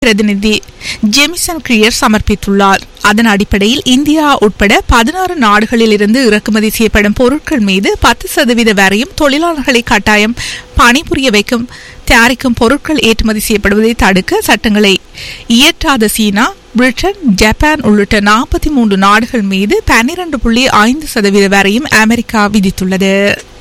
பிரதிநிதி ஜெமிசன் கிரியர் சமர்ப்பித்துள்ளார் அதன் அடிப்படையில் இந்தியா உட்பட பதினாறு நாடுகளில் இருந்து இறக்குமதி செய்யப்படும் பொருட்கள் மீது பத்து சதவீத வரையும் தொழிலாளர்களை கட்டாயம் பணிபுரிய வைக்கும் தயாரிக்கும் பொருட்கள் ஏற்றுமதி செய்யப்படுவதை தடுக்க சட்டங்களை இயற்றாத சீனா பிரிட்டன் ஜப்பான் உள்ளிட்ட நாற்பத்தி மூன்று நாடுகள் மீது பன்னிரண்டு புள்ளி ஐந்து சதவீத வரையும் அமெரிக்கா விதித்துள்ளது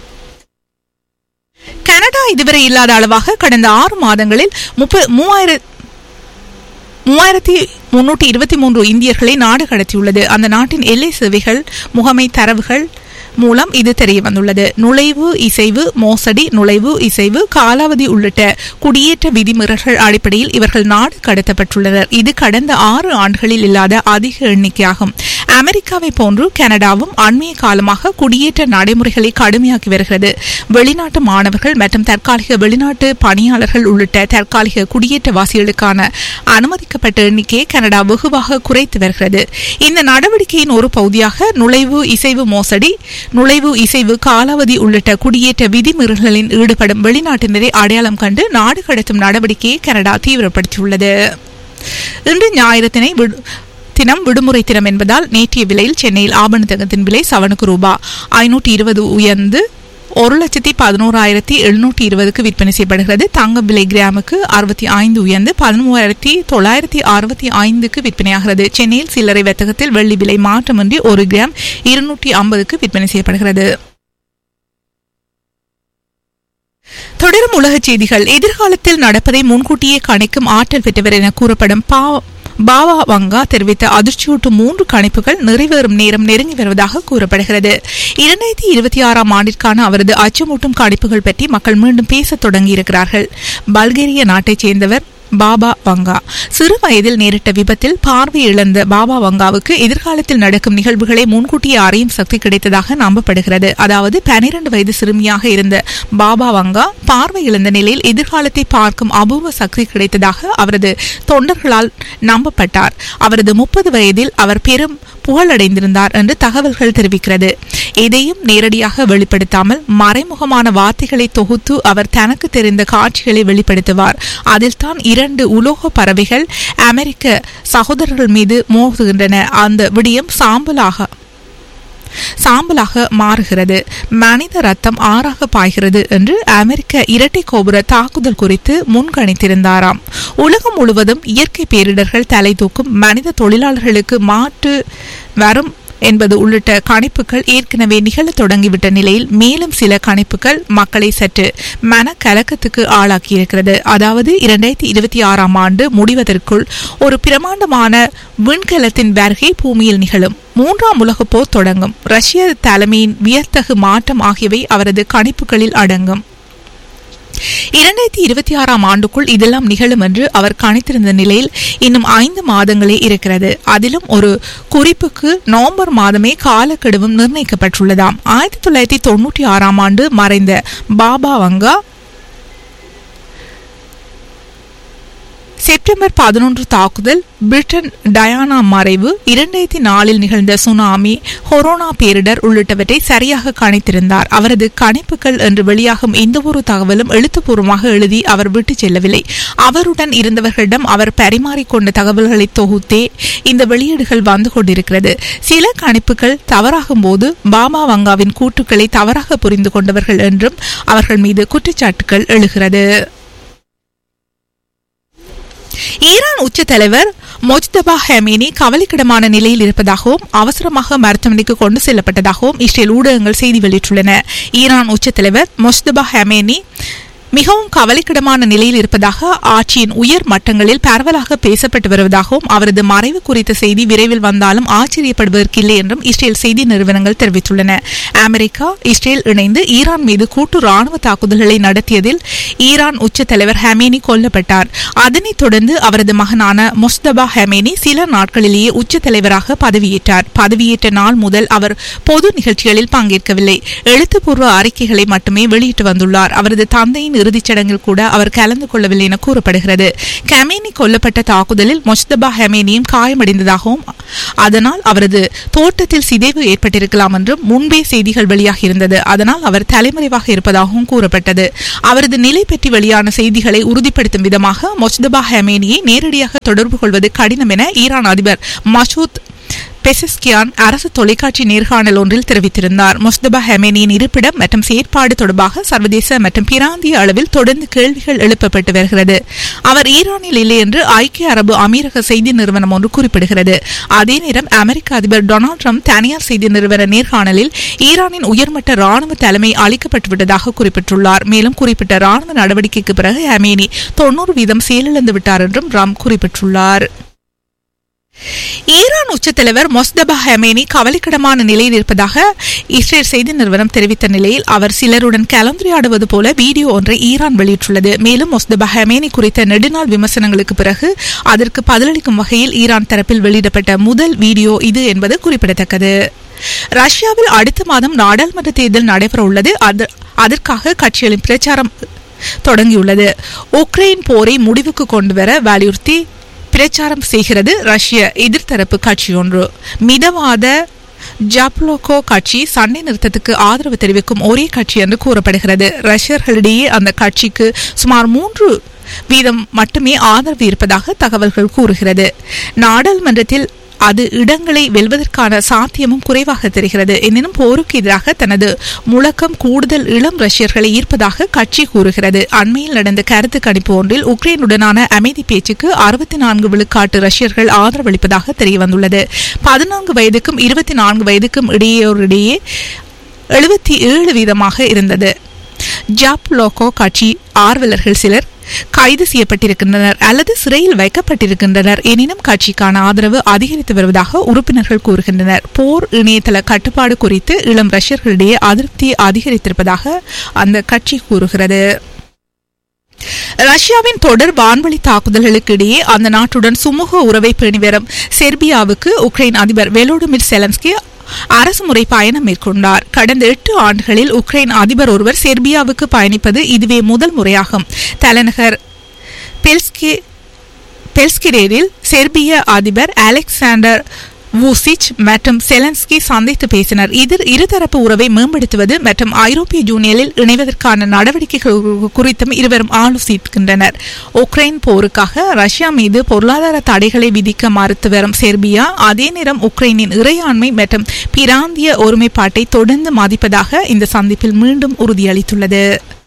கனடா இதுவரை இல்லாத அளவாக கடந்த ஆறு மாதங்களில் முப்ப மூவாயிரம் மூவாயிரத்தி முன்னூற்றி இருபத்தி மூன்று இந்தியர்களை நாடு கடத்தியுள்ளது அந்த நாட்டின் எல்லை சேவைகள் முகமை தரவுகள் மூலம் இது தெரிய வந்துள்ளது நுழைவு இசைவு மோசடி நுழைவு இசைவு காலாவதி உள்ளிட்ட குடியேற்ற விதிமுறைகள் அடிப்படையில் இவர்கள் நாடு கடத்தப்பட்டுள்ளனர் இது கடந்த ஆறு ஆண்டுகளில் இல்லாத அதிக எண்ணிக்கையாகும் அமெரிக்காவை போன்று கனடாவும் அண்மைய காலமாக குடியேற்ற நடைமுறைகளை கடுமையாக்கி வருகிறது வெளிநாட்டு மாணவர்கள் மற்றும் தற்காலிக வெளிநாட்டு பணியாளர்கள் உள்ளிட்ட தற்காலிக குடியேற்றவாசிகளுக்கான அனுமதிக்கப்பட்ட எண்ணிக்கையை கனடா வெகுவாக குறைத்து வருகிறது இந்த நடவடிக்கையின் ஒரு பகுதியாக நுழைவு இசைவு மோசடி நுழைவு இசைவு காலாவதி உள்ளிட்ட குடியேற்ற விதிமீறல்களில் ஈடுபடும் வெளிநாட்டினரை அடையாளம் கண்டு நாடு கடத்தும் நடவடிக்கையை கனடா தீவிரப்படுத்தியுள்ளது இன்று ஞாயிறத்தினை தினம் விடுமுறை தினம் என்பதால் நேற்றைய விலையில் சென்னையில் ஆபண தங்கத்தின் விலை சவனுக்கு ரூபா ஐநூற்றி இருபது உயர்ந்து ஒரு லட்சத்தி பதினோராயிரத்தி எழுநூற்றி இருபதுக்கு விற்பனை செய்யப்படுகிறது தங்கம் விலை கிராமுக்கு அறுபத்தி ஐந்து உயர்ந்து பதிமூவாயிரத்தி தொள்ளாயிரத்தி அறுபத்தி ஐந்துக்கு விற்பனையாகிறது சென்னையில் சில்லறை வர்த்தகத்தில் வெள்ளி விலை மாற்றமின்றி ஒரு கிராம் இருநூற்றி ஐம்பதுக்கு விற்பனை செய்யப்படுகிறது தொடரும் உலக செய்திகள் எதிர்காலத்தில் நடப்பதை முன்கூட்டியே கணிக்கும் ஆற்றல் பெற்றவர் என கூறப்படும் பா பாவா வங்கா தெரிவித்த அதிர்ச்சியூட்டும் மூன்று கணிப்புகள் நிறைவேறும் நேரம் நெருங்கி வருவதாக கூறப்படுகிறது இரண்டாயிரத்தி இருபத்தி ஆறாம் ஆண்டிற்கான அவரது அச்சமூட்டும் கணிப்புகள் பற்றி மக்கள் மீண்டும் பேசத் தொடங்கியிருக்கிறார்கள் பல்கேரிய நாட்டைச் சேர்ந்தவர் பாபா வங்கா சிறு வயதில் நேரிட்ட விபத்தில் பார்வை இழந்த பாபா வங்காவுக்கு எதிர்காலத்தில் நடக்கும் நிகழ்வுகளை முன்கூட்டியே அறியும் சக்தி கிடைத்ததாக நம்பப்படுகிறது அதாவது பனிரெண்டு வயது சிறுமியாக இருந்த பாபா வங்கா பார்வை இழந்த நிலையில் எதிர்காலத்தை பார்க்கும் அபூர்வ சக்தி கிடைத்ததாக அவரது தொண்டர்களால் நம்பப்பட்டார் அவரது முப்பது வயதில் அவர் பெரும் புகழடைந்திருந்தார் என்று தகவல்கள் தெரிவிக்கிறது எதையும் நேரடியாக வெளிப்படுத்தாமல் மறைமுகமான வார்த்தைகளை தொகுத்து அவர் தனக்கு தெரிந்த காட்சிகளை வெளிப்படுத்துவார் அதில் தான் இரண்டு உலோக பறவைகள் அமெரிக்க சகோதரர்கள் மீது மோதுகின்றன அந்த விடயம் சாம்பலாக சாம்பலாக மாறுகிறது மனித ரத்தம் ஆறாக பாய்கிறது என்று அமெரிக்க இரட்டை கோபுர தாக்குதல் குறித்து முன்கணித்திருந்தாராம் உலகம் முழுவதும் இயற்கை பேரிடர்கள் தலை தூக்கும் மனித தொழிலாளர்களுக்கு மாற்று வரும் என்பது உள்ளிட்ட கணிப்புகள் ஏற்கனவே நிகழத் தொடங்கிவிட்ட நிலையில் மேலும் சில கணிப்புகள் மக்களை சற்று மனக்கலக்கத்துக்கு ஆளாக்கியிருக்கிறது அதாவது இரண்டாயிரத்தி இருபத்தி ஆறாம் ஆண்டு முடிவதற்குள் ஒரு பிரமாண்டமான விண்கலத்தின் வருகை பூமியில் நிகழும் மூன்றாம் உலகப் போர் தொடங்கும் ரஷ்ய தலைமையின் வியத்தகு மாற்றம் ஆகியவை அவரது கணிப்புகளில் அடங்கும் இரண்டாயிரத்தி இருபத்தி ஆறாம் ஆண்டுக்குள் இதெல்லாம் நிகழும் என்று அவர் கணித்திருந்த நிலையில் இன்னும் ஐந்து மாதங்களே இருக்கிறது அதிலும் ஒரு குறிப்புக்கு நவம்பர் மாதமே காலக்கெடுவும் நிர்ணயிக்கப்பட்டுள்ளதாம் ஆயிரத்தி தொள்ளாயிரத்தி தொன்னூற்றி ஆறாம் ஆண்டு மறைந்த பாபா வங்கா செப்டம்பர் பதினொன்று தாக்குதல் பிரிட்டன் டயானா மறைவு இரண்டாயிரத்தி நாலில் நிகழ்ந்த சுனாமி கொரோனா பேரிடர் உள்ளிட்டவற்றை சரியாக கணித்திருந்தார் அவரது கணிப்புகள் என்று வெளியாகும் எந்தவொரு தகவலும் எழுத்துப்பூர்வமாக எழுதி அவர் விட்டுச் செல்லவில்லை அவருடன் இருந்தவர்களிடம் அவர் பரிமாறிக்கொண்ட தகவல்களை தொகுத்தே இந்த வெளியீடுகள் வந்து கொண்டிருக்கிறது சில கணிப்புகள் தவறாகும் போது பாபா வங்காவின் கூட்டுக்களை தவறாக புரிந்து கொண்டவர்கள் என்றும் அவர்கள் மீது குற்றச்சாட்டுகள் எழுகிறது ஈரான் உச்ச தலைவர் மொஜ்தபா ஹெமீனி கவலைக்கிடமான நிலையில் இருப்பதாகவும் அவசரமாக மருத்துவமனைக்கு கொண்டு செல்லப்பட்டதாகவும் இஸ்ரேல் ஊடகங்கள் செய்தி வெளியிட்டுள்ளன ஈரான் உச்ச தலைவர் மொஜ்தபா ஹெமேனி மிகவும் கவலைக்கிடமான நிலையில் இருப்பதாக ஆட்சியின் உயர் மட்டங்களில் பரவலாக பேசப்பட்டு வருவதாகவும் அவரது மறைவு குறித்த செய்தி விரைவில் வந்தாலும் ஆச்சரியப்படுவதற்கில்லை என்றும் இஸ்ரேல் செய்தி நிறுவனங்கள் தெரிவித்துள்ளன அமெரிக்கா இஸ்ரேல் இணைந்து ஈரான் மீது கூட்டு ராணுவ தாக்குதல்களை நடத்தியதில் ஈரான் உச்ச தலைவர் ஹமேனி கொல்லப்பட்டார் அதனைத் தொடர்ந்து அவரது மகனான முஸ்தபா ஹமேனி சில நாட்களிலேயே உச்ச தலைவராக பதவியேற்றார் பதவியேற்ற நாள் முதல் அவர் பொது நிகழ்ச்சிகளில் பங்கேற்கவில்லை எழுத்துப்பூர்வ அறிக்கைகளை மட்டுமே வெளியிட்டு வந்துள்ளார் அவரது தந்தையின் இறுதிச் சடங்கில் கூட அவர் கலந்து கொள்ளவில்லை என கூறப்படுகிறது கமேனி கொல்லப்பட்ட தாக்குதலில் மொஸ்தபா ஹமேனியும் காயமடைந்ததாகவும் அதனால் அவரது தோட்டத்தில் சிதைவு ஏற்பட்டிருக்கலாம் என்றும் முன்பே செய்திகள் வெளியாகி இருந்தது அதனால் அவர் தலைமறைவாக இருப்பதாகவும் கூறப்பட்டது அவரது நிலை பற்றி வெளியான செய்திகளை உறுதிப்படுத்தும் விதமாக மொஸ்தபா ஹமேனியை நேரடியாக தொடர்பு கொள்வது கடினம் என ஈரான் அதிபர் மசூத் பெசஸ்கியான் அரசு தொலைக்காட்சி நேர்காணல் ஒன்றில் தெரிவித்திருந்தார் முஸ்தபா ஹெமேனியின் இருப்பிடம் மற்றும் செயற்பாடு தொடர்பாக சர்வதேச மற்றும் பிராந்திய அளவில் தொடர்ந்து கேள்விகள் எழுப்பப்பட்டு வருகிறது அவர் ஈரானில் இல்லை என்று ஐக்கிய அரபு அமீரக செய்தி நிறுவனம் ஒன்று குறிப்பிடுகிறது அதே நேரம் அமெரிக்க அதிபர் டொனால்டு ட்ரம்ப் தனியார் செய்தி நிறுவன நேர்காணலில் ஈரானின் உயர்மட்ட ராணுவ தலைமை அளிக்கப்பட்டுவிட்டதாக குறிப்பிட்டுள்ளார் மேலும் குறிப்பிட்ட ராணுவ நடவடிக்கைக்கு பிறகு ஹமேனி தொன்னூறு வீதம் செயலிழந்து விட்டார் என்றும் ட்ரம்ப் குறிப்பிட்டுள்ளார் ஈரான் உச்ச தலைவர் மொஸ்தபா ஹமேனி கவலைக்கிடமான நிலையில் இருப்பதாக இஸ்ரேல் செய்தி நிறுவனம் தெரிவித்த நிலையில் அவர் சிலருடன் கலந்துரையாடுவது போல வீடியோ ஒன்றை ஈரான் வெளியிட்டுள்ளது மேலும் மொஸ்தபா ஹமேனி குறித்த நெடுநாள் விமர்சனங்களுக்கு பிறகு அதற்கு பதிலளிக்கும் வகையில் ஈரான் தரப்பில் வெளியிடப்பட்ட முதல் வீடியோ இது என்பது குறிப்பிடத்தக்கது ரஷ்யாவில் அடுத்த மாதம் நாடாளுமன்ற தேர்தல் நடைபெற உள்ளது அதற்காக கட்சிகளின் பிரச்சாரம் தொடங்கியுள்ளது உக்ரைன் போரை முடிவுக்கு கொண்டுவர வலியுறுத்தி பிரச்சாரம் செய்கிறது ரஷ்ய எதிர்த்தரப்பு கட்சி ஒன்று மிதவாத ஜாப்லோகோ கட்சி சண்டை நிறுத்தத்துக்கு ஆதரவு தெரிவிக்கும் ஒரே கட்சி என்று கூறப்படுகிறது ரஷ்யர்களிடையே அந்த கட்சிக்கு சுமார் மூன்று வீதம் மட்டுமே ஆதரவு இருப்பதாக தகவல்கள் கூறுகிறது நாடாளுமன்றத்தில் அது இடங்களை வெல்வதற்கான சாத்தியமும் குறைவாக தெரிகிறது எனினும் போருக்கு எதிராக தனது முழக்கம் கூடுதல் இளம் ரஷ்யர்களை ஈர்ப்பதாக கட்சி கூறுகிறது அண்மையில் நடந்த கருத்து கணிப்பு ஒன்றில் உக்ரைனுடனான அமைதி பேச்சுக்கு அறுபத்தி நான்கு விழுக்காட்டு ரஷ்யர்கள் ஆதரவளிப்பதாக தெரியவந்துள்ளது பதினான்கு வயதுக்கும் இருபத்தி நான்கு வயதுக்கும் இடையோரிடையே எழுபத்தி ஏழு வீதமாக இருந்தது ஜாப் லோகோ கட்சி ஆர்வலர்கள் சிலர் கைது செய்யப்பட்டிருக்கின்றனர் அல்லது சிறையில் வைக்கப்பட்டிருக்கின்றனர் எனினும் கட்சிக்கான ஆதரவு அதிகரித்து வருவதாக உறுப்பினர்கள் கூறுகின்றனர் போர் இணையதள கட்டுப்பாடு குறித்து இளம் ரஷ்யர்களிடையே அதிருப்தி அதிகரித்திருப்பதாக அந்த கட்சி கூறுகிறது ரஷ்யாவின் தொடர் வான்வழி தாக்குதல்களுக்கு இடையே அந்த நாட்டுடன் சுமூக உறவை பேணி வரும் செர்பியாவுக்கு உக்ரைன் அதிபர் வெலோடிமிர் செலன்ஸ்கி அரசுமுறை பயணம் மேற்கொண்டார் கடந்த எட்டு ஆண்டுகளில் உக்ரைன் அதிபர் ஒருவர் செர்பியாவுக்கு பயணிப்பது இதுவே முதல் முறையாகும் தலைநகர் பெல்ஸ்கே பெல்ஸ்கிரேரில் செர்பிய அதிபர் அலெக்சாண்டர் வூசிச் மற்றும் செலன்ஸ்கி சந்தித்து பேசினர் இதில் இருதரப்பு உறவை மேம்படுத்துவது மற்றும் ஐரோப்பிய யூனியனில் இணைவதற்கான நடவடிக்கைகள் குறித்தும் இருவரும் ஆலோசிக்கின்றனர் உக்ரைன் போருக்காக ரஷ்யா மீது பொருளாதார தடைகளை விதிக்க மறுத்து வரும் செர்பியா அதே நேரம் உக்ரைனின் இறையாண்மை மற்றும் பிராந்திய ஒருமைப்பாட்டை தொடர்ந்து மதிப்பதாக இந்த சந்திப்பில் மீண்டும் உறுதியளித்துள்ளது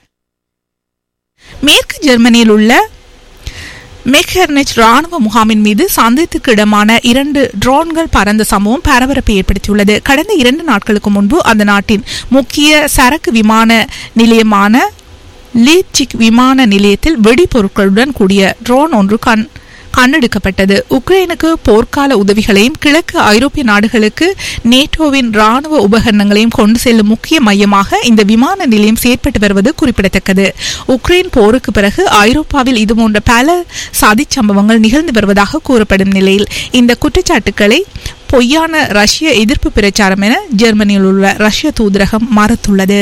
மேற்கு ஜெர்மனியில் உள்ள மெக்ஹெர்னெச் ராணுவ முகாமின் மீது சந்தேகத்துக்கு இடமான இரண்டு ட்ரோன்கள் பறந்த சம்பவம் பரபரப்பை ஏற்படுத்தியுள்ளது கடந்த இரண்டு நாட்களுக்கு முன்பு அந்த நாட்டின் முக்கிய சரக்கு விமான நிலையமான லீப்சிக் விமான நிலையத்தில் வெடிபொருட்களுடன் கூடிய ட்ரோன் ஒன்று கண் கண்ணெடுக்கப்பட்டது உக்ரைனுக்கு போர்க்கால உதவிகளையும் கிழக்கு ஐரோப்பிய நாடுகளுக்கு நேட்டோவின் ராணுவ உபகரணங்களையும் கொண்டு செல்லும் முக்கிய மையமாக இந்த விமான நிலையம் செயற்பட்டு வருவது குறிப்பிடத்தக்கது உக்ரைன் போருக்கு பிறகு ஐரோப்பாவில் இதுபோன்ற பல சதிச் சம்பவங்கள் நிகழ்ந்து வருவதாக கூறப்படும் நிலையில் இந்த குற்றச்சாட்டுக்களை பொய்யான ரஷ்ய எதிர்ப்பு பிரச்சாரம் என ஜெர்மனியில் உள்ள ரஷ்ய தூதரகம் மறுத்துள்ளது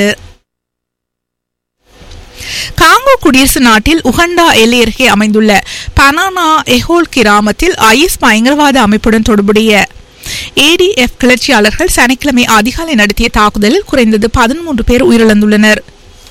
காங்கோ குடியரசு நாட்டில் உகண்டா எல்லை அருகே அமைந்துள்ள பனானா எஹோல் கிராமத்தில் ஐஎஸ் பயங்கரவாத அமைப்புடன் தொடர்புடைய ஏடிஎஃப் கிளர்ச்சியாளர்கள் சனிக்கிழமை அதிகாலை நடத்திய தாக்குதலில் குறைந்தது பதிமூன்று பேர் உயிரிழந்துள்ளனர்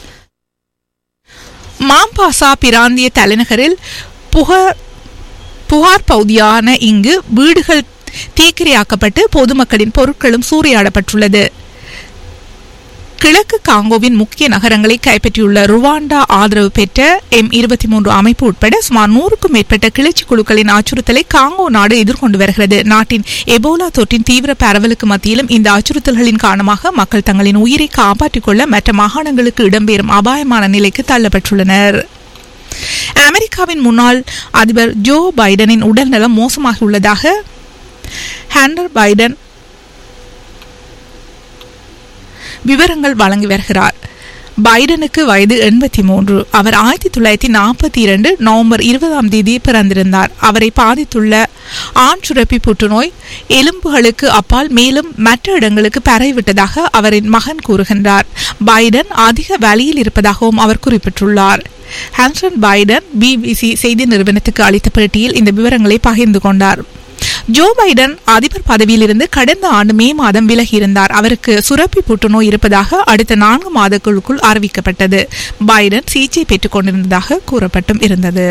மாம்பாசா பிராந்திய தலைநகரில் புகார் புகார் பகுதியான இங்கு வீடுகள் தீக்கிரையாக்கப்பட்டு பொதுமக்களின் பொருட்களும் சூறையாடப்பட்டுள்ளது கிழக்கு காங்கோவின் முக்கிய நகரங்களை கைப்பற்றியுள்ள ருவாண்டா ஆதரவு பெற்ற எம் இருபத்தி மூன்று அமைப்பு உட்பட சுமார் நூறுக்கும் மேற்பட்ட கிளர்ச்சி குழுக்களின் அச்சுறுத்தலை காங்கோ நாடு எதிர்கொண்டு வருகிறது நாட்டின் எபோலா தொற்றின் தீவிர பரவலுக்கு மத்தியிலும் இந்த அச்சுறுத்தல்களின் காரணமாக மக்கள் தங்களின் உயிரை காப்பாற்றிக் கொள்ள மற்ற மாகாணங்களுக்கு இடம்பெறும் அபாயமான நிலைக்கு தள்ளப்பட்டுள்ளனர் அமெரிக்காவின் முன்னாள் அதிபர் ஜோ பைடனின் உடல்நலம் மோசமாகியுள்ளதாக ஹேண்டர் பைடன் விவரங்கள் வழங்கி வருகிறார் பைடனுக்கு வயது எண்பத்தி மூன்று அவர் ஆயிரத்தி தொள்ளாயிரத்தி நாற்பத்தி இரண்டு நவம்பர் இருபதாம் தேதி பிறந்திருந்தார் அவரை பாதித்துள்ள ஆண் சுரப்பி புற்றுநோய் எலும்புகளுக்கு அப்பால் மேலும் மற்ற இடங்களுக்கு பரவிவிட்டதாக அவரின் மகன் கூறுகின்றார் பைடன் அதிக வலியில் இருப்பதாகவும் அவர் குறிப்பிட்டுள்ளார் ஹான்சன் பைடன் பிபிசி செய்தி நிறுவனத்துக்கு அளித்த பேட்டியில் இந்த விவரங்களை பகிர்ந்து கொண்டார் ஜோ பைடன் அதிபர் பதவியிலிருந்து கடந்த ஆண்டு மே மாதம் விலகியிருந்தார் அவருக்கு சுரப்பி புற்றுநோய் இருப்பதாக அடுத்த நான்கு மாதங்களுக்குள் அறிவிக்கப்பட்டது பைடன் சிகிச்சை பெற்றுக் கொண்டிருந்ததாக கூறப்பட்டும் இருந்தது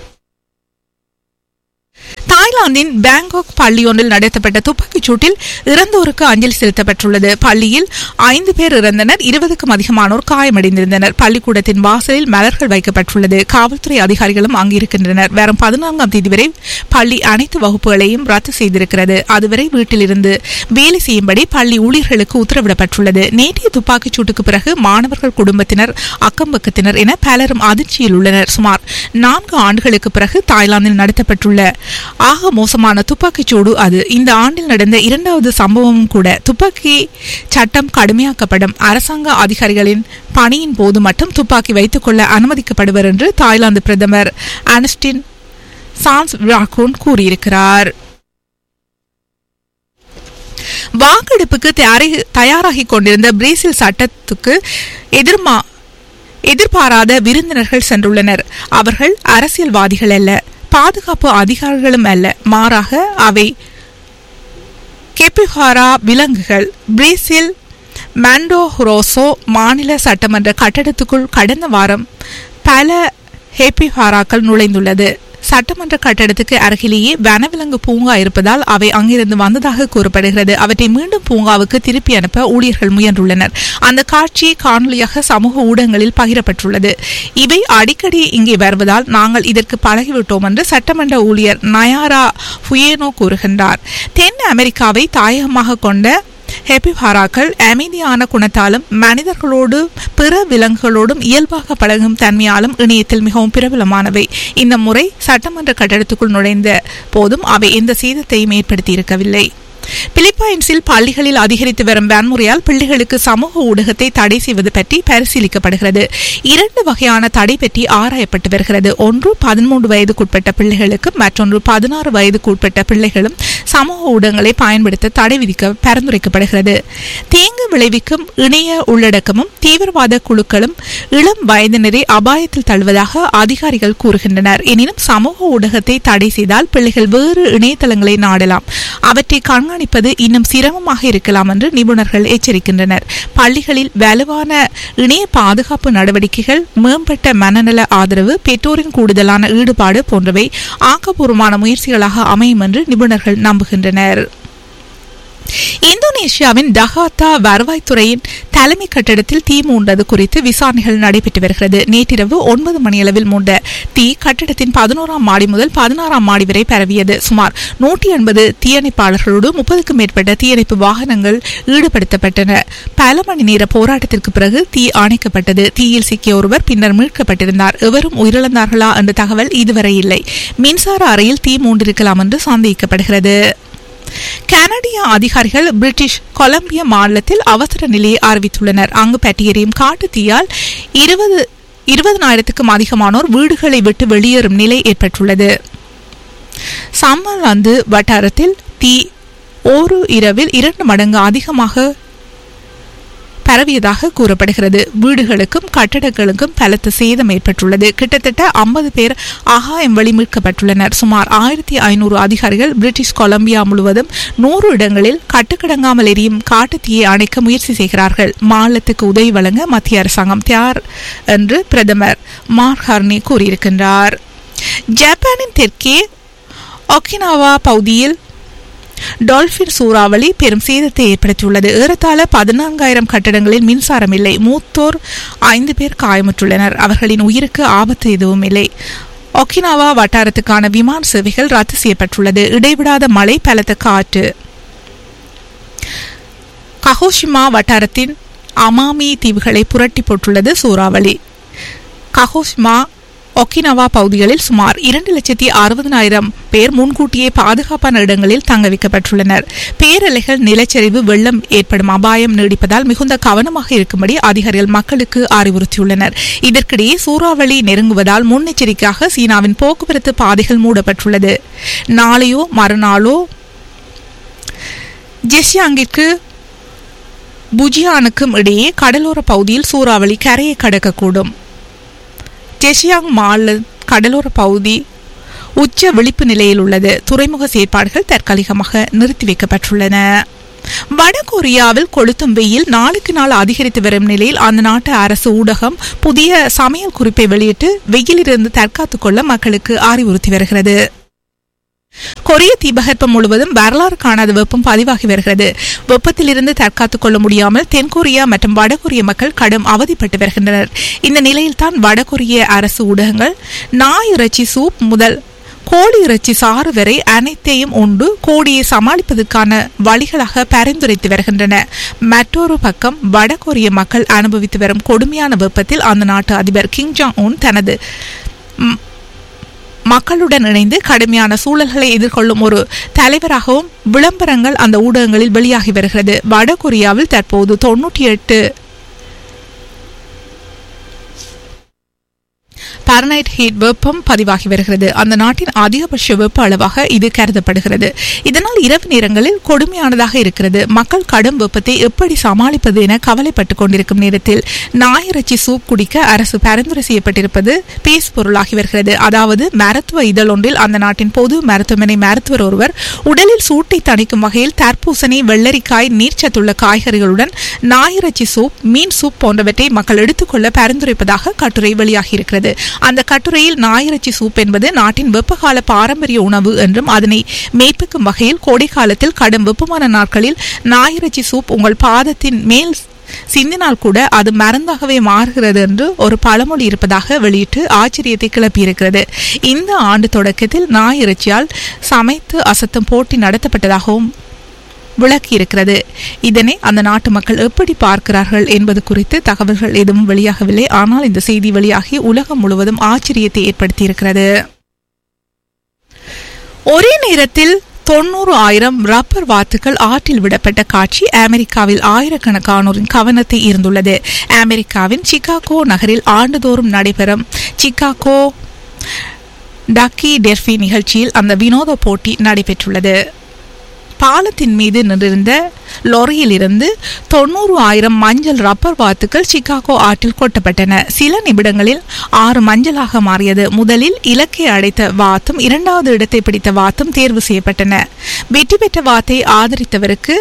தாய்லாந்தின் பேங்காக் பள்ளி ஒன்றில் நடத்தப்பட்ட துப்பாக்கிச் சூட்டில் இறந்தோருக்கு அஞ்சலி செலுத்தப்பட்டுள்ளது பள்ளியில் ஐந்து பேர் இறந்தனர் இருபதுக்கும் அதிகமானோர் காயமடைந்திருந்தனர் பள்ளிக்கூடத்தின் வாசலில் மலர்கள் வைக்கப்பட்டுள்ளது காவல்துறை அதிகாரிகளும் அங்கிருக்கின்றனர் வரும் பதினான்காம் தேதி வரை பள்ளி அனைத்து வகுப்புகளையும் ரத்து செய்திருக்கிறது அதுவரை வீட்டிலிருந்து வேலை செய்யும்படி பள்ளி ஊழியர்களுக்கு உத்தரவிடப்பட்டுள்ளது நேற்றைய துப்பாக்கிச் சூட்டுக்கு பிறகு மாணவர்கள் குடும்பத்தினர் அக்கம்பக்கத்தினர் என பலரும் அதிர்ச்சியில் உள்ளனர் சுமார் நான்கு ஆண்டுகளுக்கு பிறகு தாய்லாந்தில் நடத்தப்பட்டுள்ள ஆக மோசமான துப்பாக்கிச் சூடு அது இந்த ஆண்டில் நடந்த இரண்டாவது சம்பவமும் கூட துப்பாக்கி சட்டம் கடுமையாக்கப்படும் அரசாங்க அதிகாரிகளின் பணியின் போது மட்டும் துப்பாக்கி வைத்துக் கொள்ள அனுமதிக்கப்படுவர் என்று தாய்லாந்து பிரதமர் அனஸ்டின் சான்ஸ் ராகூன் கூறியிருக்கிறார் வாக்கெடுப்புக்கு தயாரி- தயாராகிக் கொண்டிருந்த பிரேசில் சட்டத்துக்கு எதிர்மா எதிர்பாராத விருந்தினர்கள் சென்றுள்ளனர் அவர்கள் அரசியல்வாதிகள் அல்ல பாதுகாப்பு அதிகாரிகளும் அல்ல மாறாக அவை கெபிஹாரா விலங்குகள் பிரேசில் மாண்டோ ரோசோ மாநில சட்டமன்ற கட்டடத்துக்குள் கடந்த வாரம் பல ஹேபிஹாராக்கள் நுழைந்துள்ளது சட்டமன்ற கட்டடத்துக்கு அருகிலேயே வனவிலங்கு பூங்கா இருப்பதால் அவை அங்கிருந்து வந்ததாக கூறப்படுகிறது அவற்றை மீண்டும் பூங்காவுக்கு திருப்பி அனுப்ப ஊழியர்கள் முயன்றுள்ளனர் அந்த காட்சி காணொலியாக சமூக ஊடகங்களில் பகிரப்பட்டுள்ளது இவை அடிக்கடி இங்கே வருவதால் நாங்கள் இதற்கு பழகிவிட்டோம் என்று சட்டமன்ற ஊழியர் நயாரா ஃபுயேனோ கூறுகின்றார் தென் அமெரிக்காவை தாயகமாக கொண்ட ஹெபிஹாராக்கள் அமைதியான குணத்தாலும் மனிதர்களோடு பிற விலங்குகளோடும் இயல்பாக பழகும் தன்மையாலும் இணையத்தில் மிகவும் பிரபலமானவை இந்த முறை சட்டமன்ற கட்டடத்துக்குள் நுழைந்த போதும் அவை எந்த சேதத்தையும் ஏற்படுத்தியிருக்கவில்லை பிலிப்பைன்ஸில் பள்ளிகளில் அதிகரித்து வரும் வன்முறையால் பிள்ளைகளுக்கு சமூக ஊடகத்தை தடை செய்வது பற்றி பரிசீலிக்கப்படுகிறது இரண்டு வகையான தடை பற்றி ஆராயப்பட்டு வருகிறது ஒன்று பதிமூன்று வயதுக்குட்பட்ட பிள்ளைகளுக்கும் மற்றொன்று பதினாறு வயதுக்குட்பட்ட பிள்ளைகளும் சமூக ஊடகங்களை பயன்படுத்த தடை விதிக்க பரிந்துரைக்கப்படுகிறது தீங்கு விளைவிக்கும் இணைய உள்ளடக்கமும் தீவிரவாத குழுக்களும் இளம் வயதினரை அபாயத்தில் தள்ளுவதாக அதிகாரிகள் கூறுகின்றனர் எனினும் சமூக ஊடகத்தை தடை செய்தால் பிள்ளைகள் வேறு இணையதளங்களை நாடலாம் அவற்றை கண்காணிப்பது இன்னும் சிரமமாக இருக்கலாம் என்று நிபுணர்கள் எச்சரிக்கின்றனர் பள்ளிகளில் வலுவான இணைய பாதுகாப்பு நடவடிக்கைகள் மேம்பட்ட மனநல ஆதரவு பெற்றோரின் கூடுதலான ஈடுபாடு போன்றவை ஆக்கப்பூர்வமான முயற்சிகளாக அமையும் என்று நிபுணர்கள் நம்புகின்றனர் இந்தோனேஷியாவின் டஹாத்தா வருவாய்த்துறையின் தலைமை கட்டடத்தில் தீ மூண்டது குறித்து விசாரணைகள் நடைபெற்று வருகிறது நேற்றிரவு ஒன்பது மணியளவில் மூண்ட தீ கட்டடத்தின் பதினோராம் மாடி முதல் பதினாறாம் மாடி வரை பரவியது சுமார் நூற்றி எண்பது தீயணைப்பாளர்களோடு முப்பதுக்கும் மேற்பட்ட தீயணைப்பு வாகனங்கள் ஈடுபடுத்தப்பட்டன பல மணி நேர போராட்டத்திற்கு பிறகு தீ அணைக்கப்பட்டது தீயில் சிக்கிய ஒருவர் பின்னர் மீட்கப்பட்டிருந்தார் எவரும் உயிரிழந்தார்களா என்ற தகவல் இதுவரை இல்லை மின்சார அறையில் தீ மூண்டிருக்கலாம் என்று சந்தேகிக்கப்படுகிறது கனடிய அதிகாரிகள் பிரிட்டிஷ் கொலம்பியா மாநிலத்தில் அவசர நிலையை அறிவித்துள்ளனர் அங்கு பற்றியெறியும் காட்டு தீயால் இருபது இருபதனாயிரத்துக்கும் அதிகமானோர் வீடுகளை விட்டு வெளியேறும் நிலை ஏற்பட்டுள்ளது சம்மலாந்து வட்டாரத்தில் தீ ஒரு இரவில் இரண்டு மடங்கு அதிகமாக பரவியதாக கூறப்படுகிறது வீடுகளுக்கும் கட்டடங்களுக்கும் பலத்த சேதம் ஏற்பட்டுள்ளது கிட்டத்தட்ட ஐம்பது பேர் ஆகாயம் வழி மீட்கப்பட்டுள்ளனர் சுமார் ஆயிரத்தி ஐநூறு அதிகாரிகள் பிரிட்டிஷ் கொலம்பியா முழுவதும் நூறு இடங்களில் கட்டுக்கடங்காமல் எரியும் காட்டுத்தீயை அணைக்க முயற்சி செய்கிறார்கள் மாநிலத்துக்கு உதவி வழங்க மத்திய அரசாங்கம் தயார் என்று பிரதமர் மார்க் ஹர்னி கூறியிருக்கின்றார் ஜப்பானின் தெற்கே ஒக்கினாவா பகுதியில் டால்பின் சூறாவளி பெரும் சேதத்தை ஏற்படுத்தியுள்ளது ஏறத்தாழ பதினான்காயிரம் கட்டடங்களில் மின்சாரம் இல்லை மூத்தோர் ஐந்து பேர் காயமுற்றுள்ளனர் அவர்களின் உயிருக்கு ஆபத்து எதுவும் இல்லை ஒக்கினாவா வட்டாரத்துக்கான விமான சேவைகள் ரத்து செய்யப்பட்டுள்ளது இடைவிடாத மழை பலத்த காற்று கஹோஷிமா வட்டாரத்தின் அமாமி தீவுகளை புரட்டி போட்டுள்ளது சூறாவளி கஹோஷிமா ஒக்கினவா பகுதிகளில் சுமார் இரண்டு லட்சத்தி அறுபதனாயிரம் பேர் முன்கூட்டியே பாதுகாப்பான இடங்களில் தங்க வைக்கப்பட்டுள்ளனர் பேரலைகள் நிலச்சரிவு வெள்ளம் ஏற்படும் அபாயம் நீடிப்பதால் மிகுந்த கவனமாக இருக்கும்படி அதிகாரிகள் மக்களுக்கு அறிவுறுத்தியுள்ளனர் இதற்கிடையே சூறாவளி நெருங்குவதால் முன்னெச்சரிக்கையாக சீனாவின் போக்குவரத்து பாதைகள் மூடப்பட்டுள்ளது நாளையோ மறுநாளோ ஜெஸ்யாங்கிற்கு புஜியானுக்கும் இடையே கடலோர பகுதியில் சூறாவளி கரையை கடக்கக்கூடும் ஜெஷியாங் மாநில கடலோர பகுதி உச்ச விழிப்பு நிலையில் உள்ளது துறைமுக செயற்பாடுகள் தற்காலிகமாக நிறுத்தி வைக்கப்பட்டுள்ளன வடகொரியாவில் கொளுத்தும் வெயில் நாளுக்கு நாள் அதிகரித்து வரும் நிலையில் அந்த நாட்டு அரசு ஊடகம் புதிய சமையல் குறிப்பை வெளியிட்டு வெயிலிருந்து தற்காத்துக் கொள்ள மக்களுக்கு அறிவுறுத்தி வருகிறது கொரிய தீபகற்பம் முழுவதும் வரலாறு காணாத வெப்பம் பதிவாகி வருகிறது வெப்பத்திலிருந்து தற்காத்துக் கொள்ள முடியாமல் தென்கொரியா மற்றும் வடகொரிய மக்கள் கடும் அவதிப்பட்டு வருகின்றனர் இந்த நிலையில்தான் வடகொரிய அரசு ஊடகங்கள் நாய் இறைச்சி சூப் முதல் கோழி இறைச்சி சாறு வரை அனைத்தையும் உண்டு கோடியை சமாளிப்பதற்கான வழிகளாக பரிந்துரைத்து வருகின்றன மற்றொரு பக்கம் வடகொரிய மக்கள் அனுபவித்து வரும் கொடுமையான வெப்பத்தில் அந்த நாட்டு அதிபர் கிங் ஜாங் உன் தனது ம், மக்களுடன் இணைந்து கடுமையான சூழல்களை எதிர்கொள்ளும் ஒரு தலைவராகவும் விளம்பரங்கள் அந்த ஊடகங்களில் வெளியாகி வருகிறது வடகொரியாவில் தற்போது தொன்னூற்றி எட்டு பாரனைட் ஹீட் வெப்பம் பதிவாகி வருகிறது அந்த நாட்டின் அதிகபட்ச வெப்ப அளவாக இது கருதப்படுகிறது இதனால் இரவு நேரங்களில் கொடுமையானதாக இருக்கிறது மக்கள் கடும் வெப்பத்தை எப்படி சமாளிப்பது என கவலைப்பட்டுக் கொண்டிருக்கும் நேரத்தில் நாயிறச்சி சூப் குடிக்க அரசு பரிந்துரை செய்யப்பட்டிருப்பது பேஸ் பொருளாகி வருகிறது அதாவது மருத்துவ இதழ் ஒன்றில் அந்த நாட்டின் பொது மருத்துவமனை மருத்துவர் ஒருவர் உடலில் சூட்டை தணிக்கும் வகையில் தர்பூசணி வெள்ளரிக்காய் நீர்ச்சத்துள்ள காய்கறிகளுடன் நாயிறச்சி சூப் மீன் சூப் போன்றவற்றை மக்கள் எடுத்துக்கொள்ள பரிந்துரைப்பதாக கட்டுரை வெளியாகியிருக்கிறது அந்த கட்டுரையில் நாயிறச்சி சூப் என்பது நாட்டின் வெப்பகால பாரம்பரிய உணவு என்றும் அதனை மெய்ப்பிக்கும் வகையில் கோடை காலத்தில் கடும் வெப்பமான நாட்களில் நாயிறச்சி சூப் உங்கள் பாதத்தின் மேல் சிந்தினால் கூட அது மருந்தாகவே மாறுகிறது என்று ஒரு பழமொழி இருப்பதாக வெளியிட்டு ஆச்சரியத்தை கிளப்பியிருக்கிறது இந்த ஆண்டு தொடக்கத்தில் நாய் இறைச்சியால் சமைத்து அசத்தும் போட்டி நடத்தப்பட்டதாகவும் விளக்கியிருக்கிறது இதனை அந்த நாட்டு மக்கள் எப்படி பார்க்கிறார்கள் என்பது குறித்து தகவல்கள் எதுவும் வெளியாகவில்லை ஆனால் இந்த செய்தி வெளியாகி உலகம் முழுவதும் ஆச்சரியத்தை ஏற்படுத்தியிருக்கிறது ஒரே நேரத்தில் தொண்ணூறு ஆயிரம் ரப்பர் வாத்துக்கள் ஆற்றில் விடப்பட்ட காட்சி அமெரிக்காவில் ஆயிரக்கணக்கானோரின் கவனத்தை ஈர்ந்துள்ளது அமெரிக்காவின் சிகாகோ நகரில் ஆண்டுதோறும் நடைபெறும் சிகாகோ டக்கி டெர்ஃபி நிகழ்ச்சியில் அந்த வினோத போட்டி நடைபெற்றுள்ளது பாலத்தின் மீது நின்றிருந்த லொரியில் இருந்து தொண்ணூறு ஆயிரம் மஞ்சள் ரப்பர் வாத்துக்கள் சிகாகோ ஆற்றில் கொட்டப்பட்டன சில நிமிடங்களில் ஆறு மஞ்சளாக மாறியது முதலில் இலக்கை அடைத்த வாத்தும் இரண்டாவது இடத்தை பிடித்த வாத்தும் தேர்வு செய்யப்பட்டன வெற்றி பெற்ற வாத்தை ஆதரித்தவருக்கு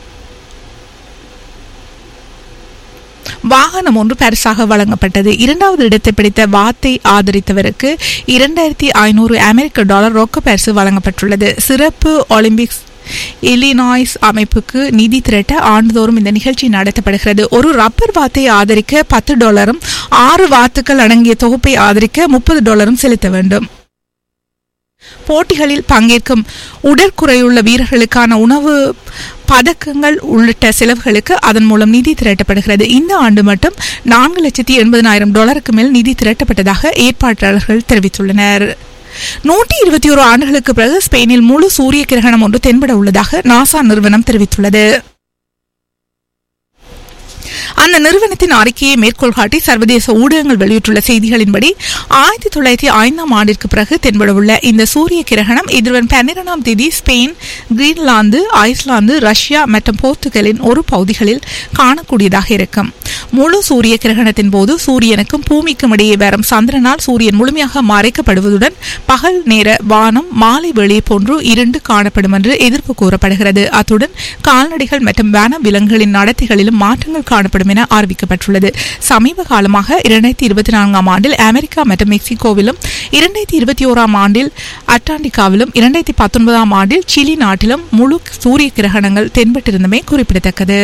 வாகனம் ஒன்று பரிசாக வழங்கப்பட்டது இரண்டாவது இடத்தை பிடித்த வாத்தை ஆதரித்தவருக்கு இரண்டாயிரத்தி ஐநூறு அமெரிக்க டாலர் ரொக்க பரிசு வழங்கப்பட்டுள்ளது சிறப்பு ஒலிம்பிக்ஸ் இலினாய்ஸ் அமைப்புக்கு நிதி திரட்ட ஆண்டுதோறும் இந்த நிகழ்ச்சி நடத்தப்படுகிறது ஒரு ரப்பர் வாத்தை ஆதரிக்க பத்து டாலரும் ஆறு வாத்துக்கள் அடங்கிய தொகுப்பை ஆதரிக்க முப்பது டாலரும் செலுத்த வேண்டும் போட்டிகளில் பங்கேற்கும் உடற்குறையுள்ள வீரர்களுக்கான உணவு பதக்கங்கள் உள்ளிட்ட செலவுகளுக்கு அதன் மூலம் நிதி திரட்டப்படுகிறது இந்த ஆண்டு மட்டும் நான்கு லட்சத்தி எண்பதனாயிரம் டாலருக்கு மேல் நிதி திரட்டப்பட்டதாக ஏற்பாட்டாளர்கள் தெரிவித்துள்ளனர் நூற்றி இருபத்தி ஒரு ஆண்டுகளுக்கு பிறகு ஸ்பெயினில் முழு சூரிய கிரகணம் ஒன்று தென்பட உள்ளதாக நாசா நிறுவனம் தெரிவித்துள்ளது அந்த நிறுவனத்தின் அறிக்கையை மேற்கோள் காட்டி சர்வதேச ஊடகங்கள் வெளியிட்டுள்ள செய்திகளின்படி ஆயிரத்தி தொள்ளாயிரத்தி ஐந்தாம் ஆண்டிற்கு பிறகு தென்படவுள்ள இந்த சூரிய கிரகணம் எதிர்வரும் பன்னிரெண்டாம் தேதி ஸ்பெயின் கிரீன்லாந்து ஐஸ்லாந்து ரஷ்யா மற்றும் போர்த்துகலின் ஒரு பகுதிகளில் காணக்கூடியதாக இருக்கும் முழு சூரிய கிரகணத்தின் போது சூரியனுக்கும் பூமிக்கும் இடையே வரும் சந்திரனால் சூரியன் முழுமையாக மறைக்கப்படுவதுடன் பகல் நேர வானம் மாலை வெளியே போன்று இருண்டு காணப்படும் என்று எதிர்ப்பு கூறப்படுகிறது அத்துடன் கால்நடைகள் மற்றும் வன விலங்குகளின் நடத்தைகளிலும் மாற்றங்கள் காணப்படும் என அறிவிக்கப்பட்டுள்ளது சமீப காலமாக இரண்டாயிரத்தி இருபத்தி நான்காம் ஆண்டில் அமெரிக்கா மற்றும் மெக்சிகோவிலும் இரண்டாயிரத்தி இருபத்தி ஓராம் ஆண்டில் அட்லாண்டிகாவிலும் இரண்டாயிரத்தி பத்தொன்பதாம் ஆண்டில் சிலி நாட்டிலும் முழு சூரிய கிரகணங்கள் தென்பட்டிருந்தமை குறிப்பிடத்தக்கது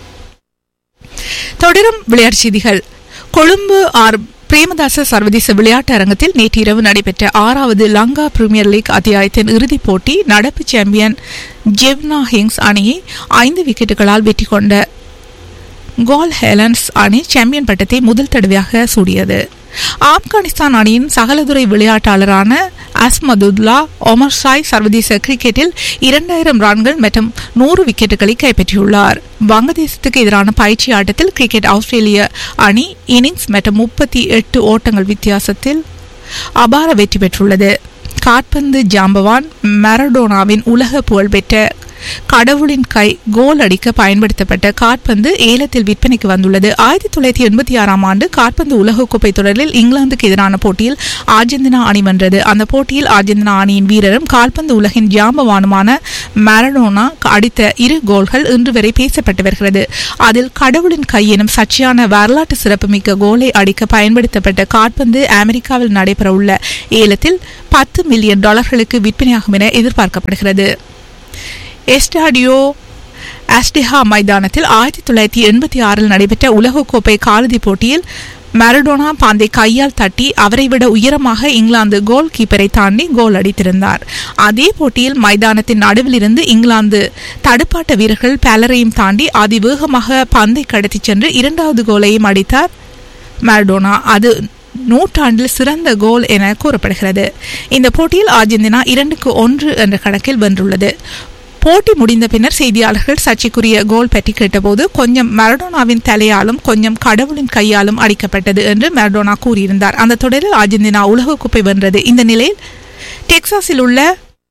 தொடரும் விளையாட்டுச் செய்திகள் கொழும்பு ஆர் பிரேமதாச சர்வதேச விளையாட்டு அரங்கத்தில் நேற்று இரவு நடைபெற்ற ஆறாவது லங்கா பிரீமியர் லீக் அத்தியாயத்தின் இறுதிப் போட்டி நடப்பு சாம்பியன் ஜெவ்னா ஹிங்ஸ் அணியை ஐந்து விக்கெட்டுகளால் வெற்றி கொண்ட கோல் ஹெலன்ஸ் அணி சாம்பியன் பட்டத்தை முதல் தடவையாக சூடியது ஆப்கானிஸ்தான் அணியின் சகலதுறை விளையாட்டாளரான அஸ்மதுல்லா ஒமர் சாய் சர்வதேச கிரிக்கெட்டில் இரண்டாயிரம் ரன்கள் மற்றும் நூறு விக்கெட்டுகளை கைப்பற்றியுள்ளார் வங்கதேசத்துக்கு எதிரான பயிற்சி ஆட்டத்தில் கிரிக்கெட் ஆஸ்திரேலிய அணி இன்னிங்ஸ் மற்றும் முப்பத்தி எட்டு ஓட்டங்கள் வித்தியாசத்தில் அபார வெற்றி பெற்றுள்ளது காட்பந்து ஜாம்பவான் மரடோனாவின் உலக புகழ்பெற்ற கடவுளின் கை கோல் அடிக்க பயன்படுத்தப்பட்ட காற்பந்து ஏலத்தில் விற்பனைக்கு வந்துள்ளது ஆயிரத்தி தொள்ளாயிரத்தி எண்பத்தி ஆறாம் ஆண்டு காற்பந்து உலகக்கோப்பை தொடரில் இங்கிலாந்துக்கு எதிரான போட்டியில் அர்ஜென்டினா அணி வென்றது அந்த போட்டியில் அர்ஜென்டினா அணியின் வீரரும் கால்பந்து உலகின் ஜாம்பவானுமான மரடோனா அடித்த இரு கோல்கள் இன்று வரை பேசப்பட்டு வருகிறது அதில் கடவுளின் கை எனும் சர்ச்சையான வரலாற்று சிறப்புமிக்க கோலை அடிக்க பயன்படுத்தப்பட்ட காற்பந்து அமெரிக்காவில் நடைபெறவுள்ள ஏலத்தில் பத்து மில்லியன் டாலர்களுக்கு விற்பனையாகும் என எதிர்பார்க்கப்படுகிறது எஸ்டாடியோ ஆஸ்டிஹா மைதானத்தில் ஆயிரத்தி தொள்ளாயிரத்தி எண்பத்தி ஆறில் நடைபெற்ற உலகக்கோப்பை காலிறுதிப் போட்டியில் மரடோனா பாந்தை கையால் தட்டி அவரை விட உயரமாக இங்கிலாந்து கோல் கீப்பரை தாண்டி கோல் அடித்திருந்தார் அதே போட்டியில் மைதானத்தின் நடுவில் இருந்து இங்கிலாந்து தடுப்பாட்ட வீரர்கள் பலரையும் தாண்டி அதிவேகமாக பந்தை கடத்திச் சென்று இரண்டாவது கோலையும் அடித்தார் மரடோனா அது நூற்றாண்டில் சிறந்த கோல் என கூறப்படுகிறது இந்த போட்டியில் அர்ஜென்டினா இரண்டுக்கு ஒன்று என்ற கணக்கில் வென்றுள்ளது போட்டி முடிந்த பின்னர் செய்தியாளர்கள் சர்ச்சைக்குரிய கோல் பற்றி கேட்டபோது கொஞ்சம் மரடோனாவின் தலையாலும் கொஞ்சம் கடவுளின் கையாலும் அடிக்கப்பட்டது என்று மரடோனா கூறியிருந்தார் அந்த தொடரில் அர்ஜென்டினா உலகக்கோப்பை வென்றது இந்த நிலையில் டெக்சாஸில் உள்ள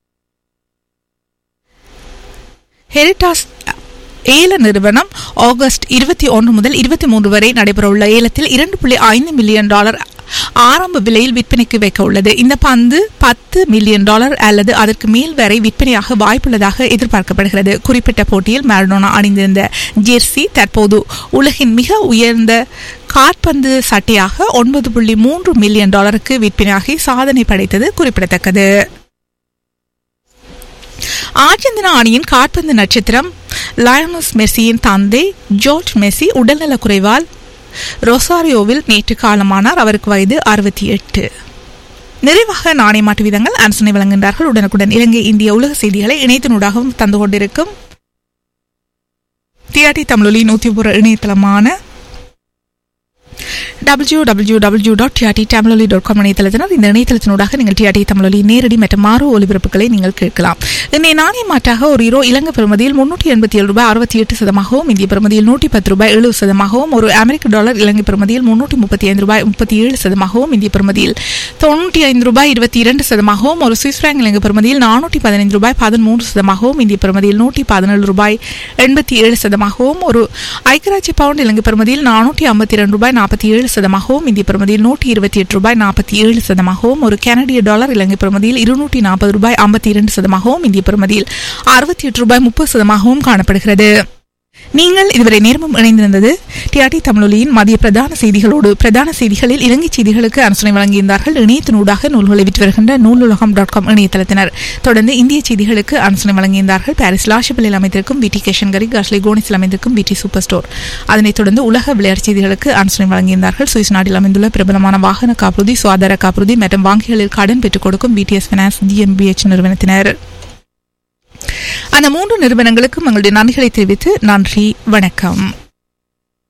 ஹெரிட்டாஸ் ஏல நிறுவனம் ஆகஸ்ட் இருபத்தி ஒன்று முதல் இருபத்தி மூன்று வரை நடைபெறவுள்ள ஏலத்தில் இரண்டு புள்ளி ஐந்து மில்லியன் டாலர் ஆரம்ப விலையில் விற்பனைக்கு வைக்க உள்ளது இந்த பந்து பத்து மில்லியன் டாலர் அல்லது அதற்கு மேல் வரை விற்பனையாக வாய்ப்புள்ளதாக எதிர்பார்க்கப்படுகிறது குறிப்பிட்ட போட்டியில் மேரடோனா அணிந்திருந்த ஜெர்சி தற்போது உலகின் மிக உயர்ந்த காற்பந்து சட்டையாக ஒன்பது புள்ளி மூன்று மில்லியன் டாலருக்கு விற்பனையாகி சாதனை படைத்தது குறிப்பிடத்தக்கது அர்ஜென்டினா அணியின் காற்பந்து நட்சத்திரம் லயனஸ் மெஸ்ஸியின் தந்தை ஜோர்ஜ் மெஸ்ஸி உடல்நலக் குறைவால் ரொசாரியோவில் நேற்று காலமானார் அவருக்கு வயது அறுபத்தி எட்டு நிறைவாக நாணய மாட்டு விதங்கள் ஆன்சனை வழங்குகின்றார்கள் உடனுக்குடன் இலங்கை இந்திய உலக செய்திகளை இணையத்தினூடாகவும் தந்து கொண்டிருக்கும் டிஆர்டி தமிழொலி நூற்றி ஒரு இணையதளமான W W W dot TRT Tamiloli dot com இணையதளத்தினர் இந்த இணையதளத்தினூடாக நீங்கள் டிஆர்டி தமிழொலி நேரடி மற்றும் மாறு ஒலிபரப்புகளை நீங்கள் கேட்கலாம் இன்றைய நாணய மாற்றாக ஒரு இரோ இலங்கை பெறுமதியில் முன்னூற்றி எண்பத்தி ஏழு ரூபாய் அறுபத்தி எட்டு சதமாகவும் இந்திய பெறுமதியில் நூற்றி பத்து ரூபாய் எழுபது சதமாகவும் ஒரு அமெரிக்க டாலர் இலங்கை பெறுமதியில் முன்னூற்றி முப்பத்தி ஐந்து ரூபாய் முப்பத்தி ஏழு சதமாகவும் இந்திய பெறுமதியில் தொண்ணூற்றி ஐந்து ரூபாய் இருபத்தி இரண்டு சதமாகவும் ஒரு சுவிஸ் பிராங்க் இலங்கை பெறுமதியில் நானூற்றி பதினைந்து ரூபாய் பதிமூன்று சதமாகவும் இந்திய பெறுமதியில் நூற்றி பதினேழு ரூபாய் எண்பத்தி ஏழு சதமாகவும் ஒரு ஐக்கியராட்சி பவுண்ட் இலங்கை பெறுமதியில் நானூற்றி ஐம்பத்தி இரண்டு ரூபாய் நாற்பத்தி ஏழு சதமாகவும் இந்திய பெறுமதியில் நூற்றி இருபத்தி எட்டு ரூபாய் நாற்பத்தி ஏழு சதமாகவும் ஒரு கனடிய டாலர் இலங்கை பெறுமதியில் இருநூற்றி நாற்பது ரூபாய் ஐம்பத்தி இரண்டு சதமாகவும் இந்திய பெறுமதியில் அறுபத்தி எட்டு ரூபாய் முப்பது சதமாகவும் காணப்படுகிறது நீங்கள் இதுவரை நேரமும் இணைந்திருந்தது டிஆர்டி தமிழொலியின் மதிய பிரதான செய்திகளோடு பிரதான செய்திகளில் இலங்கை செய்திகளுக்கு அரசனை வழங்கியிருந்தார்கள் இணையத்தினூடாக நூல்களை விற்று வருகின்ற நூலுலகம் டாட் காம் இணையதளத்தினர் தொடர்ந்து இந்திய செய்திகளுக்கு அரசனை வழங்கியிருந்தார்கள் பாரிஸ் லாஷபிளில் அமைந்திருக்கும் விடி கேஷன்கரி காஷ்லி கோனிஸில் அமைந்திருக்கும் விடி சூப்பர் ஸ்டோர் அதனைத் தொடர்ந்து உலக விளையாட்டு செய்திகளுக்கு அரசனை வழங்கியிருந்தார்கள் சுவிஸ் நாட்டில் அமைந்துள்ள பிரபலமான வாகன காப்புறுதி சுகாதார காப்புறுதி மற்றும் வங்கிகளில் கடன் பெற்றுக் கொடுக்கும் விடிஎஸ் பினான்ஸ் ஜிஎம்பிஎச் நிறுவனத்தினர் அந்த மூன்று நிறுவனங்களுக்கும் எங்களுடைய நன்றிகளை தெரிவித்து நன்றி வணக்கம்